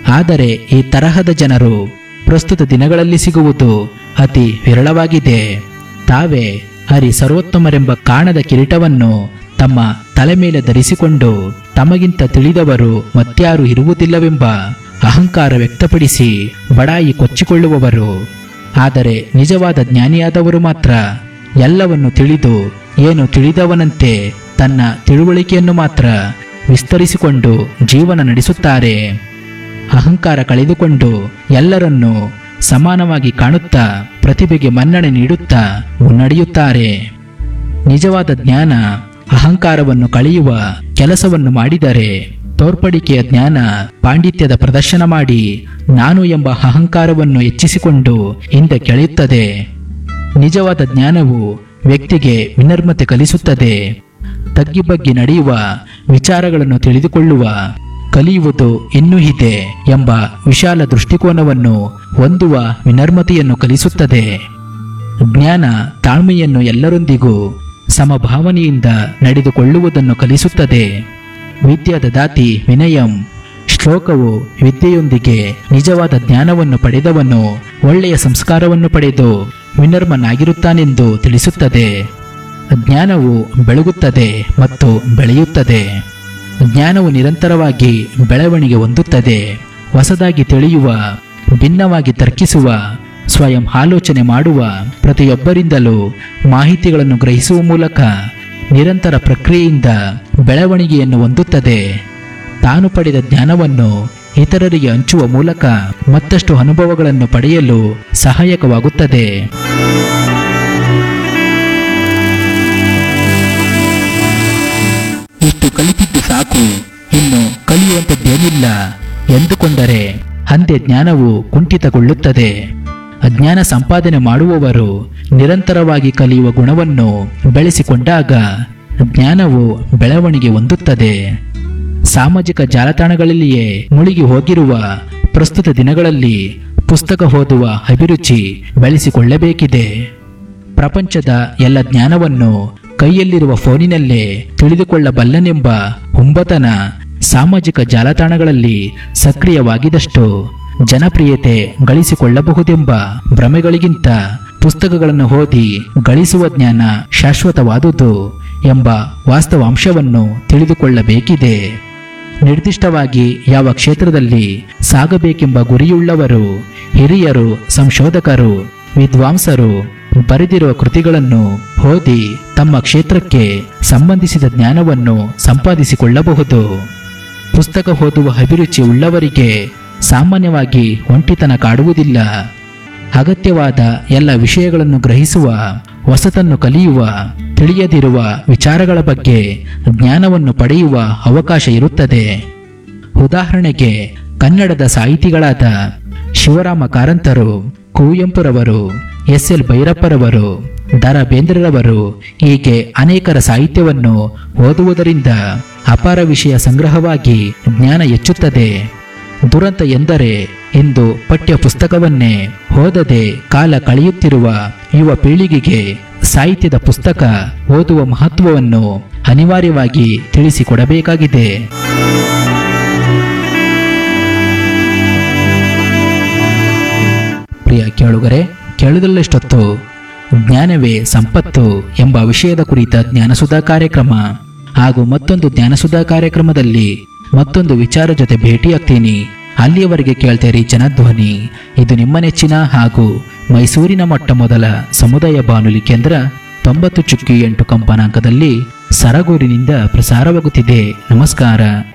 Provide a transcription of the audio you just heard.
ಆದರೆ ಈ ತರಹದ ಜನರು ಪ್ರಸ್ತುತ ದಿನಗಳಲ್ಲಿ ಸಿಗುವುದು ಅತಿ ವಿರಳವಾಗಿದೆ ತಾವೇ ಹರಿ ಸರ್ವೋತ್ತಮರೆಂಬ ಕಾಣದ ಕಿರೀಟವನ್ನು ತಮ್ಮ ತಲೆ ಮೇಲೆ ಧರಿಸಿಕೊಂಡು ತಮಗಿಂತ ತಿಳಿದವರು ಮತ್ಯಾರು ಇರುವುದಿಲ್ಲವೆಂಬ ಅಹಂಕಾರ ವ್ಯಕ್ತಪಡಿಸಿ ಬಡಾಯಿ ಕೊಚ್ಚಿಕೊಳ್ಳುವವರು ಆದರೆ ನಿಜವಾದ ಜ್ಞಾನಿಯಾದವರು ಮಾತ್ರ ಎಲ್ಲವನ್ನು ತಿಳಿದು ಏನು ತಿಳಿದವನಂತೆ ತನ್ನ ತಿಳುವಳಿಕೆಯನ್ನು ಮಾತ್ರ ವಿಸ್ತರಿಸಿಕೊಂಡು ಜೀವನ ನಡೆಸುತ್ತಾರೆ ಅಹಂಕಾರ ಕಳೆದುಕೊಂಡು ಎಲ್ಲರನ್ನೂ ಸಮಾನವಾಗಿ ಕಾಣುತ್ತಾ ಪ್ರತಿಭೆಗೆ ಮನ್ನಣೆ ನೀಡುತ್ತಾ ಮುನ್ನಡೆಯುತ್ತಾರೆ ನಿಜವಾದ ಜ್ಞಾನ ಅಹಂಕಾರವನ್ನು ಕಳೆಯುವ ಕೆಲಸವನ್ನು ಮಾಡಿದರೆ ತೋರ್ಪಡಿಕೆಯ ಜ್ಞಾನ ಪಾಂಡಿತ್ಯದ ಪ್ರದರ್ಶನ ಮಾಡಿ ನಾನು ಎಂಬ ಅಹಂಕಾರವನ್ನು ಹೆಚ್ಚಿಸಿಕೊಂಡು ಹಿಂದೆ ಕೆಳೆಯುತ್ತದೆ ನಿಜವಾದ ಜ್ಞಾನವು ವ್ಯಕ್ತಿಗೆ ವಿನರ್ಮತೆ ಕಲಿಸುತ್ತದೆ ತಗ್ಗಿ ಬಗ್ಗಿ ನಡೆಯುವ ವಿಚಾರಗಳನ್ನು ತಿಳಿದುಕೊಳ್ಳುವ ಕಲಿಯುವುದು ಇನ್ನೂ ಇದೆ ಎಂಬ ವಿಶಾಲ ದೃಷ್ಟಿಕೋನವನ್ನು ಹೊಂದುವ ವಿನರ್ಮತೆಯನ್ನು ಕಲಿಸುತ್ತದೆ ಜ್ಞಾನ ತಾಳ್ಮೆಯನ್ನು ಎಲ್ಲರೊಂದಿಗೂ ಸಮಭಾವನೆಯಿಂದ ನಡೆದುಕೊಳ್ಳುವುದನ್ನು ಕಲಿಸುತ್ತದೆ ವಿದ್ಯಾದ ದಾತಿ ವಿನಯಂ ಶ್ಲೋಕವು ವಿದ್ಯೆಯೊಂದಿಗೆ ನಿಜವಾದ ಜ್ಞಾನವನ್ನು ಪಡೆದವನು ಒಳ್ಳೆಯ ಸಂಸ್ಕಾರವನ್ನು ಪಡೆದು ವಿನರ್ಮನಾಗಿರುತ್ತಾನೆಂದು ತಿಳಿಸುತ್ತದೆ ಜ್ಞಾನವು ಬೆಳಗುತ್ತದೆ ಮತ್ತು ಬೆಳೆಯುತ್ತದೆ ಜ್ಞಾನವು ನಿರಂತರವಾಗಿ ಬೆಳವಣಿಗೆ ಹೊಂದುತ್ತದೆ ಹೊಸದಾಗಿ ತಿಳಿಯುವ ಭಿನ್ನವಾಗಿ ತರ್ಕಿಸುವ ಸ್ವಯಂ ಆಲೋಚನೆ ಮಾಡುವ ಪ್ರತಿಯೊಬ್ಬರಿಂದಲೂ ಮಾಹಿತಿಗಳನ್ನು ಗ್ರಹಿಸುವ ಮೂಲಕ ನಿರಂತರ ಪ್ರಕ್ರಿಯೆಯಿಂದ ಬೆಳವಣಿಗೆಯನ್ನು ಹೊಂದುತ್ತದೆ ತಾನು ಪಡೆದ ಜ್ಞಾನವನ್ನು ಇತರರಿಗೆ ಹಂಚುವ ಮೂಲಕ ಮತ್ತಷ್ಟು ಅನುಭವಗಳನ್ನು ಪಡೆಯಲು ಸಹಾಯಕವಾಗುತ್ತದೆ ಇಷ್ಟು ಕಲಿತಿದ್ದು ಸಾಕು ಇನ್ನು ಕಲಿಯುವಂಥದ್ದೇನಿಲ್ಲ ಎಂದುಕೊಂಡರೆ ಅಂದೇ ಜ್ಞಾನವು ಕುಂಠಿತಗೊಳ್ಳುತ್ತದೆ ಅಜ್ಞಾನ ಸಂಪಾದನೆ ಮಾಡುವವರು ನಿರಂತರವಾಗಿ ಕಲಿಯುವ ಗುಣವನ್ನು ಬೆಳೆಸಿಕೊಂಡಾಗ ಜ್ಞಾನವು ಬೆಳವಣಿಗೆ ಹೊಂದುತ್ತದೆ ಸಾಮಾಜಿಕ ಜಾಲತಾಣಗಳಲ್ಲಿಯೇ ಮುಳುಗಿ ಹೋಗಿರುವ ಪ್ರಸ್ತುತ ದಿನಗಳಲ್ಲಿ ಪುಸ್ತಕ ಓದುವ ಅಭಿರುಚಿ ಬೆಳೆಸಿಕೊಳ್ಳಬೇಕಿದೆ ಪ್ರಪಂಚದ ಎಲ್ಲ ಜ್ಞಾನವನ್ನು ಕೈಯಲ್ಲಿರುವ ಫೋನಿನಲ್ಲೇ ತಿಳಿದುಕೊಳ್ಳಬಲ್ಲನೆಂಬ ಹುಂಬತನ ಸಾಮಾಜಿಕ ಜಾಲತಾಣಗಳಲ್ಲಿ ಸಕ್ರಿಯವಾಗಿದಷ್ಟು ಜನಪ್ರಿಯತೆ ಗಳಿಸಿಕೊಳ್ಳಬಹುದೆಂಬ ಭ್ರಮೆಗಳಿಗಿಂತ ಪುಸ್ತಕಗಳನ್ನು ಓದಿ ಗಳಿಸುವ ಜ್ಞಾನ ಶಾಶ್ವತವಾದುದು ಎಂಬ ವಾಸ್ತವಾಂಶವನ್ನು ತಿಳಿದುಕೊಳ್ಳಬೇಕಿದೆ ನಿರ್ದಿಷ್ಟವಾಗಿ ಯಾವ ಕ್ಷೇತ್ರದಲ್ಲಿ ಸಾಗಬೇಕೆಂಬ ಗುರಿಯುಳ್ಳವರು ಹಿರಿಯರು ಸಂಶೋಧಕರು ವಿದ್ವಾಂಸರು ಬರೆದಿರುವ ಕೃತಿಗಳನ್ನು ಓದಿ ತಮ್ಮ ಕ್ಷೇತ್ರಕ್ಕೆ ಸಂಬಂಧಿಸಿದ ಜ್ಞಾನವನ್ನು ಸಂಪಾದಿಸಿಕೊಳ್ಳಬಹುದು ಪುಸ್ತಕ ಓದುವ ಅಭಿರುಚಿ ಉಳ್ಳವರಿಗೆ ಸಾಮಾನ್ಯವಾಗಿ ಒಂಟಿತನ ಕಾಡುವುದಿಲ್ಲ ಅಗತ್ಯವಾದ ಎಲ್ಲ ವಿಷಯಗಳನ್ನು ಗ್ರಹಿಸುವ ಹೊಸತನ್ನು ಕಲಿಯುವ ತಿಳಿಯದಿರುವ ವಿಚಾರಗಳ ಬಗ್ಗೆ ಜ್ಞಾನವನ್ನು ಪಡೆಯುವ ಅವಕಾಶ ಇರುತ್ತದೆ ಉದಾಹರಣೆಗೆ ಕನ್ನಡದ ಸಾಹಿತಿಗಳಾದ ಶಿವರಾಮ ಕಾರಂತರು ಕುವೆಂಪುರವರು ಎಸ್ ಎಲ್ ಭೈರಪ್ಪರವರು ದ ರಾ ಬೇಂದ್ರರವರು ಹೀಗೆ ಅನೇಕರ ಸಾಹಿತ್ಯವನ್ನು ಓದುವುದರಿಂದ ಅಪಾರ ವಿಷಯ ಸಂಗ್ರಹವಾಗಿ ಜ್ಞಾನ ಹೆಚ್ಚುತ್ತದೆ ದುರಂತ ಎಂದರೆ ಇಂದು ಪಠ್ಯ ಪುಸ್ತಕವನ್ನೇ ಓದದೆ ಕಾಲ ಕಳೆಯುತ್ತಿರುವ ಯುವ ಪೀಳಿಗೆಗೆ ಸಾಹಿತ್ಯದ ಪುಸ್ತಕ ಓದುವ ಮಹತ್ವವನ್ನು ಅನಿವಾರ್ಯವಾಗಿ ತಿಳಿಸಿಕೊಡಬೇಕಾಗಿದೆ ಪ್ರಿಯ ಕೇಳುಗರೆ ಕೇಳುವುದಲ್ಲಷ್ಟೊತ್ತು ಜ್ಞಾನವೇ ಸಂಪತ್ತು ಎಂಬ ವಿಷಯದ ಕುರಿತ ಜ್ಞಾನಸುಧಾ ಕಾರ್ಯಕ್ರಮ ಹಾಗೂ ಮತ್ತೊಂದು ಜ್ಞಾನಸುಧಾ ಕಾರ್ಯಕ್ರಮದಲ್ಲಿ ಮತ್ತೊಂದು ವಿಚಾರ ಜೊತೆ ಭೇಟಿಯಾಗ್ತೀನಿ ಅಲ್ಲಿಯವರೆಗೆ ಕೇಳ್ತೇರಿ ಜನಧ್ವನಿ ಇದು ನಿಮ್ಮ ನೆಚ್ಚಿನ ಹಾಗೂ ಮೈಸೂರಿನ ಮೊಟ್ಟ ಮೊದಲ ಸಮುದಾಯ ಬಾನುಲಿ ಕೇಂದ್ರ ತೊಂಬತ್ತು ಚುಕ್ಕಿ ಎಂಟು ಕಂಪನಾಂಕದಲ್ಲಿ ಸರಗೂರಿನಿಂದ ಪ್ರಸಾರವಾಗುತ್ತಿದೆ ನಮಸ್ಕಾರ